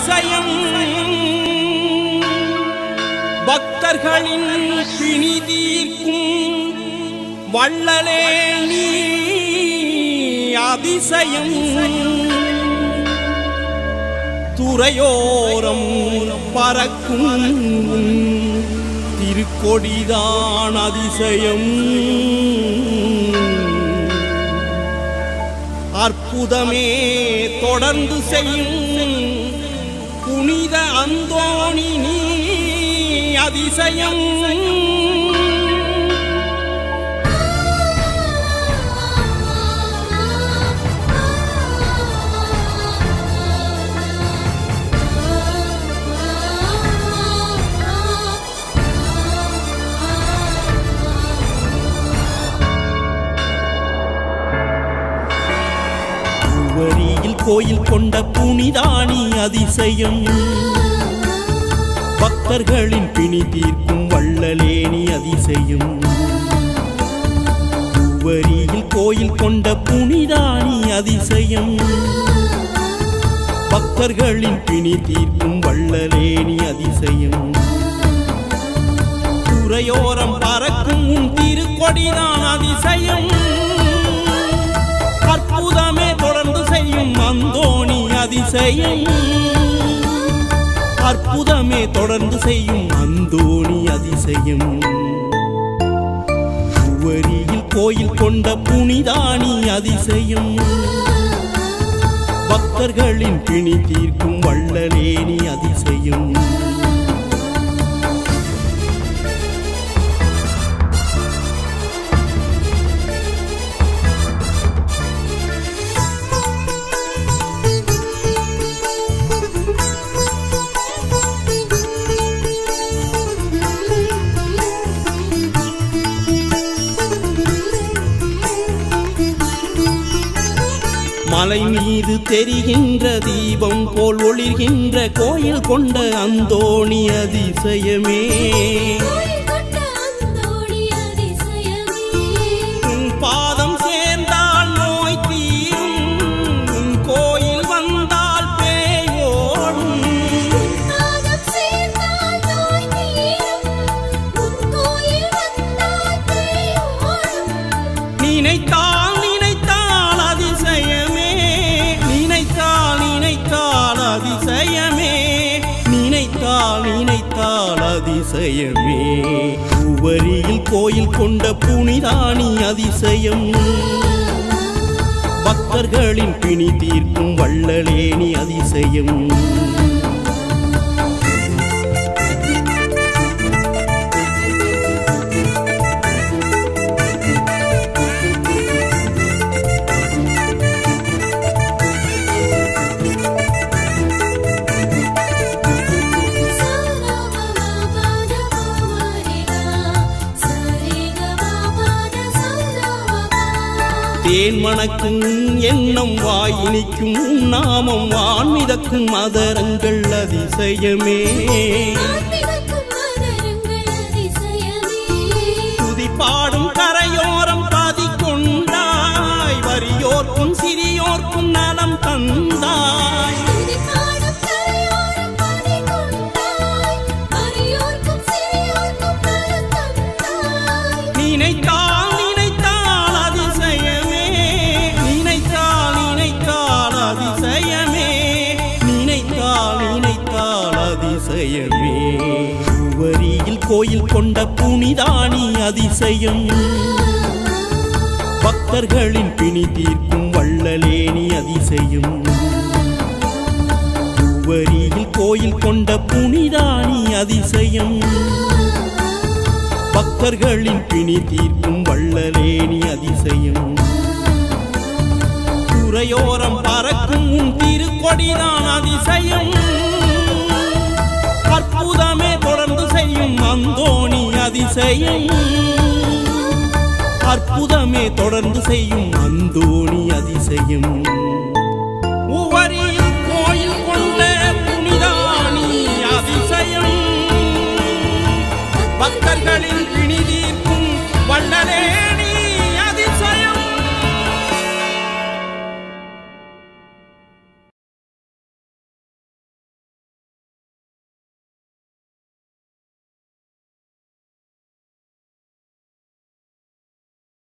அதிசயம் பக்தர்களின் பிணி தீர்க்கும் வள்ளலே நீ அதிசயம் துறையோரம் பறக்கும் உன் திருக்கொடிதான் அதிசயம் அற்புதமே தொடர்ந்து செய்யும் புனித அந்தோணி நீ அதிசயம் வரியில் கோயில் கொண்ட புனிதானி அதிசயம் பக்தர்களின் பிணி தீர்க்கும் வள்ளலேனி அதிசயம் வரியில் கோயில் கொண்ட புனிதானி அதிசயம் பக்தர்களின் பிணி தீர்க்கும் வள்ளலேனி அதிசயம் துறையோரம் பறக்கும் உன் திருக்கொடிதான் அதிசயம் அற்புதமே தொடர்ந்து செய்யும் அந்தோணி அதிசயம் அற்புதமே தொடர்ந்து செய்யும் அந்தோணி அதிசயம் சுவரியில் கோயில் கொண்ட புனிதானி அதிசயம் பக்தர்களின் பிணி தீர்க்கும் வள்ளலேனி அதிசயம் மலை மீது தெரிகின்ற தீபம் போல் ஒளிர்கின்ற கோயில் கொண்ட அந்தோணி அதிசயமே உன் பாதம் சேர்ந்தால் நோய் தீரும் உன் கோயில் வந்தால் பேய் ஓடும் நினைத்தால் நினைத்தால் அதிசயமே நினைத்தால் நினைத்தால் அதிசயமே நினைத்தால் நினைத்தால் அதிசயமே உவரியில் கோயில் கொண்ட புனிதானி அதிசயம் பக்தர்களின் பிணி தீர்க்கும் வள்ளலேனி அதிசயம் தேன் மணக்கும் எண்ணம் வாய் இனிக்கும் நாமம் வான் மிதக்கும் மதரங்கள் அதிசயமே துதி பாடும் கரையோரம் பாதி கொண்டாய் வறியோர்க்கும் சிறியோர்க்கும் நலம் தந்தாய் நினைத்தால் நினைத்தால் அதிசயமே நினைத்தால் நினைத்தால் அதிசயமே நினைத்தால் நினைத்தால் அதிசயமே வரியில் கோயில் கொண்ட புனிதானி அதிசயம் பக்தர்களின் பிணி தீர்க்கும் வள்ளலேனி அதிசயம் வரியில் கோயில் கொண்ட புனிதானி அதிசயம் பக்தர்களின் பிணி தீர்க்கும் வள்ளலேனி அதிசயம் துறையோரம் பறக்கும் உன் திருக்கொடிதான் அதிசயம் அற்புதமே தொடர்ந்து செய்யும் அந்தோணி அதிசயம் அற்புதமே தொடர்ந்து செய்யும் அந்தோணி அதிசயம் உவரில் கோயில் கொண்ட புனிதானி அதிசயம் பக்தர்களின்